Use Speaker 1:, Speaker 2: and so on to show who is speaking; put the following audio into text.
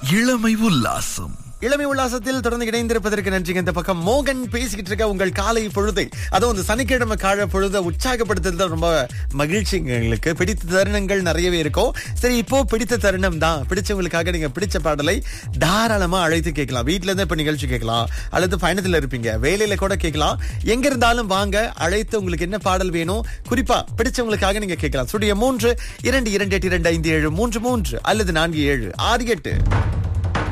Speaker 1: இளமை உல்லாசம்
Speaker 2: இளமை உல்லாசத்தில் தொடர்ந்து இணைந்திருப்பதற்கு நன்றிங்க இந்த பக்கம் மோகன் பேசிக்கிட்டு இருக்க உங்கள் காலை பொழுதை அதுவும் இந்த சனிக்கிழமை கால பொழுதை உற்சாகப்படுத்துறது ரொம்ப மகிழ்ச்சிங்க எங்களுக்கு பிடித்த தருணங்கள் நிறையவே இருக்கும் சரி இப்போ பிடித்த தருணம் தான் பிடிச்சவங்களுக்காக நீங்க பிடிச்ச பாடலை தாராளமா அழைத்து கேட்கலாம் வீட்ல இருந்து இப்ப நிகழ்ச்சி கேட்கலாம் அல்லது பயணத்துல இருப்பீங்க வேலையில கூட கேட்கலாம் எங்க இருந்தாலும் வாங்க அழைத்து உங்களுக்கு என்ன பாடல் வேணும் குறிப்பா பிடிச்சவங்களுக்காக நீங்க கேட்கலாம் சுடிய மூன்று இரண்டு இரண்டு எட்டு இரண்டு ஐந்து ஏழு மூன்று மூன்று அல்லது நான்கு ஏழு ஆறு எட்டு